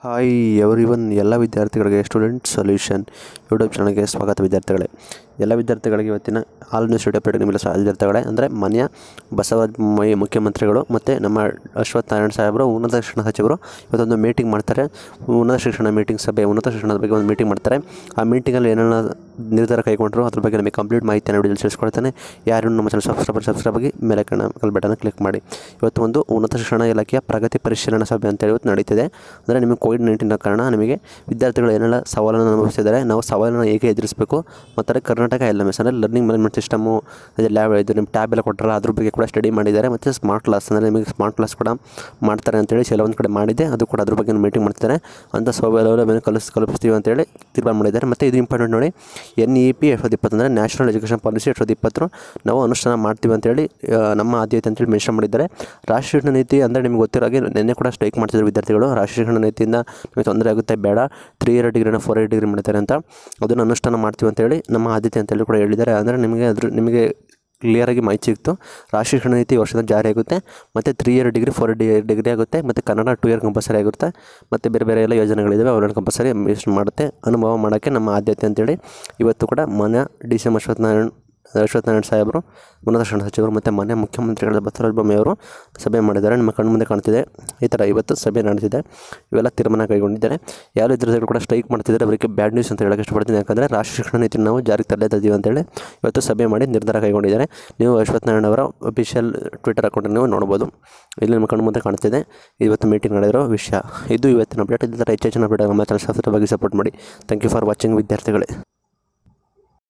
hi every one ಎಲ್ಲ ವಿದ್ಯಾರ್ಥಿಗಳಿಗೆ student solution YouTube ಚಾನಲ್ಗೆ ಸ್ವಾಗತ ವಿದ್ಯಾರ್ಥಿಗಳೇ ಎಲ್ಲ ವಿದ್ಯಾರ್ಥಿಗಳಿಗೆ ಇವತ್ತಿನ ಆಲ್ ನ್ಯೂಸ್ ಅಪ್ಡೇಟ್ ನಿಮಗೆ ಸಹ ವಿದ್ಯಾರ್ಥಿಗಳೇ ಅಂದರೆ ಮಾನ್ಯ ಬಸವರಾಜ ಬೊಮ್ಮಾಯಿ ಮುಖ್ಯಮಂತ್ರಿಗಳು ಮತ್ತು ನಮ್ಮ ಅಶ್ವಥ್ ನಾರಾಯಣ ಸಾಹೇಬರು ಉನ್ನತ ಶಿಕ್ಷಣ ಸಚಿವರು ಇವತ್ತೊಂದು ಮೀಟಿಂಗ್ ಮಾಡ್ತಾರೆ ಉನ್ನತ ಶಿಕ್ಷಣ ಮೀಟಿಂಗ್ ಸಭೆ ಉನ್ನತ ಶಿಕ್ಷಣದ ಬಗ್ಗೆ ಒಂದು ಮೀಟಿಂಗ್ ಮಾಡ್ತಾರೆ ಆ ಮೀಟಿಂಗಲ್ಲಿ ಏನೆಲ್ಲ ನಿರ್ಧಾರ ಕೈಗೊಂಡರು ಅದ್ರ ಬಗ್ಗೆ ನಮಗೆ ಕಂಪ್ಲೀಟ್ ಮಾಹಿತಿಯನ್ನು ವಿಡಿಯೋದಲ್ಲಿ ತಿಳಿಸ್ಕೊಡ್ತಾನೆ ಯಾರು ನಮ್ಮ ಚಾನಲ್ ಸಬ್ಸ್ಕ್ರೈಬರ್ ಸಬ್ಸ್ಕ್ರೈಬ್ ಆಗಿ ಮೇಲೆ ಕಣ ಕಲ್ ಬಟನ್ ಕ್ಲಿಕ್ ಮಾಡಿ ಇವತ್ತು ಒಂದು ಉನ್ನತ ಶಿಕ್ಷಣ ಇಲಾಖೆಯ ಪ್ರಗತಿ ಪರಿಶೀಲನಾ ಸಭೆ ಅಂತೇಳಿ ಇವತ್ತು ನಡೀತಿದೆ ಅಂದರೆ ನಿಮಗೆ ಕೋವಿಡ್ ನೈನ್ಟೀನ್ ಕಾರಣ ನಿಮಗೆ ವಿದ್ಯಾರ್ಥಿಗಳು ಏನೆಲ್ಲ ಸವಾಲನ್ನು ಅನುಭವಿಸಿದ್ದಾರೆ ನಾವು ಸವಾಲನ್ನು ಹೇಗೆ ಎದುರಿಸಬೇಕು ಮತ್ತು ಕರ್ನಾಟಕ ಎಲ್ ಎಮ್ ಎಸ್ ಅಂದರೆ ಲರ್ನಿಂಗ್ ಮ್ಯಾನೇಜ್ಮೆಂಟ್ ಸಿಸ್ಟಮು ಅದೇ ಲ್ಯಾಬ್ ಇದು ನಿಮ್ಮ ಟ್ಯಾಬ್ ಎಲ್ಲ ಕೊಟ್ಟರಲ್ಲ ಅದ್ರ ಬಗ್ಗೆ ಕೂಡ ಸ್ಟಡಿ ಮಾಡಿದ್ದಾರೆ ಮತ್ತು ಸ್ಮಾರ್ಟ್ ಕ್ಲಾಸ್ ಅಂದರೆ ನಿಮಗೆ ಸ್ಮಾರ್ಟ್ ಕ್ಲಾಸ್ ಕೂಡ ಮಾಡ್ತಾರೆ ಅಂತೇಳಿ ಕೆಲವೊಂದು ಕಡೆ ಮಾಡಿದೆ ಅದು ಕೂಡ ಅದ್ರ ಬಗ್ಗೆ ಮೀಟಿಂಗ್ ಮಾಡ್ತಿದ್ದಾರೆ ಅಂತ ಸೌಲಭ್ಯವನ್ನು ಕಲಿಸ್ ಕಲ್ಪಿಸ್ತೀವಿ ಅಂತೇಳಿ ತೀರ್ಮಾನ ಮಾಡಿದ್ದಾರೆ ಮತ್ತು ಇದು ಇಂಪಾರ್ಟೆಂಟ್ ನೋಡಿ ಎನ್ ಇ ಪಿ ಎರಡು ಸಾವಿರದ ಇಪ್ಪತ್ತು ಅಂದರೆ ನ್ಯಾಷನಲ್ ಎಜುಕೇಷನ್ ಪಾಲಿಸಿ ಎರಡು ಸಾವಿರದ ಇಪ್ಪತ್ತು ನಾವು ಅನುಷ್ಠಾನ ಮಾಡ್ತೀವಿ ಅಂತೇಳಿ ಆ, ನಮ್ಮ ಆದ್ಯತೆ ಅಂತೇಳಿ ಮೆನ್ಷನ್ ಮಾಡಿದ್ದಾರೆ ರಾಷ್ಟ್ರೀಯ ಶಿಕ್ಷಣ ನೀತಿ ಅಂದರೆ ನಿಮ್ಗೆ ಗೊತ್ತಿರೋ ಹಾಗೆ ನಿನ್ನೆ ಕೂಡ ಸ್ಟ್ರೈಕ್ ಮಾಡ್ತಿದ್ರು ವಿದ್ಯಾರ್ಥಿಗಳು ರಾಷ್ಟ್ರೀಯ ಶಿಕ್ಷಣ ನೀತಿಯಿಂದ ನಿಮಗೆ ತೊಂದರೆ ಆಗುತ್ತೆ ಬೇಡ ತ್ರೀ ಇಯರ್ ಡಿಗ್ರಿನ ಫೋರ್ ಇಯರ್ ಡಿಗ್ರಿ ಮಾಡ್ತಾರೆ ಅಂತ ಅದನ್ನು ಅನುಷ್ಠಾನ ಮಾಡ್ತೀವಿ ಅಂತೇಳಿ ನಮ್ಮ ಆದ್ಯತೆ ಅಂತೇಳಿ ಕೂಡ ಹೇಳಿದ್ದಾರೆ ಅಂದರೆ ನಿಮಗೆ ಅದ್ರ ನಿಮಗೆ ಕ್ಲಿಯರಾಗಿ ಮಾಹಿತಿ ಸಿಕ್ತು ರಾಷ್ಟ್ರೀಯ ಶಿಕ್ಷಣ ನೀತಿ ಈ ವರ್ಷದ ಜಾರಿ ಆಗುತ್ತೆ ಮತ್ತು three year degree four year degree ಆಗುತ್ತೆ ಮತ್ತು ಕನ್ನಡ ಟು ಇಯರ್ ಕಂಪಲ್ಸರಿ ಆಗುತ್ತೆ ಮತ್ತು ಬೇರೆ ಬೇರೆ ಎಲ್ಲ ಯೋಜನೆಗಳಿದ್ದಾವೆ ಅವುಗಳನ್ನು ಕಂಪಲ್ಸರಿ ಮಿಸ್ ಮಾಡುತ್ತೆ ಅನುಭವ ಮಾಡೋಕ್ಕೆ ನಮ್ಮ ಆದ್ಯತೆ ಅಂತೇಳಿ ಇವತ್ತು ಕೂಡ ಮಾನ್ಯ D C M Ashwathnarayan Ashwathnarayana ಸಾಹೇಬರು ಉನ್ನತ ಶಿಕ್ಷಣ ಸಚಿವರು ಮತ್ತು ಮಾನ್ಯ ಮುಖ್ಯಮಂತ್ರಿಗಳಾದ ಬಸವರಾಜ ಬೊಮ್ಮಾಯಿ ಅವರು ಸಭೆ ಮಾಡಿದ್ದಾರೆ ನಿಮ್ಮ ಕಣ್ಮುಂದೆ ಕಾಣ್ತಿದೆ ಈ ಥರ ಇವತ್ತು ಸಭೆ ನಡೆದಿದೆ ಇವೆಲ್ಲ ತೀರ್ಮಾನ ಕೈಗೊಂಡಿದ್ದಾರೆ ಯಾವ ವಿದ್ಯಾರ್ಥಿಗಳು ಕೂಡ ಸ್ಟ್ರೈಕ್ ಮಾಡ್ತಿದ್ದಾರೆ ಅವರಿಗೆ ಬ್ಯಾಡ್ ನ್ಯೂಸ್ ಅಂತ ಹೇಳಕ್ಕೆ ಇಷ್ಟಪಡ್ತೀನಿ ಯಾಕಂದರೆ ರಾಷ್ಟ್ರೀಯ ಶಿಕ್ಷಣ ನೀತಿ ನಾವು ಜಾರಿಗೆ ತರಲೇತಿದ್ದೀವಿ ಅಂತೇಳಿ ಇವತ್ತು ಸಭೆ ಮಾಡಿ ನಿರ್ಧಾರ ಕೈಗೊಂಡಿದ್ದಾರೆ ನೀವು ಅಶ್ವತ್ಥನಾರಾಯಣ ಅವರ ಅಫಿಷಿಯಲ್ ಟ್ವಿಟರ್ ಅಕೌಂಟನ್ನು ನೀವು ನೋಡ್ಬೋದು ಇಲ್ಲಿ ನಿಮ್ಮ ಕಣ್ಮುಂದೆ ಕಾಣ್ತಿದೆ ಇವತ್ತು ಮೀಟಿಂಗ್ ನಡೆದಿರೋ ವಿಷಯ ಇದು ಇವತ್ತಿನ ಅಪ್ಡೇಟ್ ಇದ್ದ ಥರ ಹೆಚ್ಚು ಹೆಚ್ಚಿನ ಅಪ್ಡೇಟ್ ನಮ್ಮ ಚಾನಲ್ ಬಗ್ಗೆ ಸಪೋರ್ಟ್ ಮಾಡಿ ಥ್ಯಾಂಕ್ ಯು ಫಾರ್ ವಾಚಿಂಗ್ ವಿದ್ಯಾರ್ಥಿಗಳೇ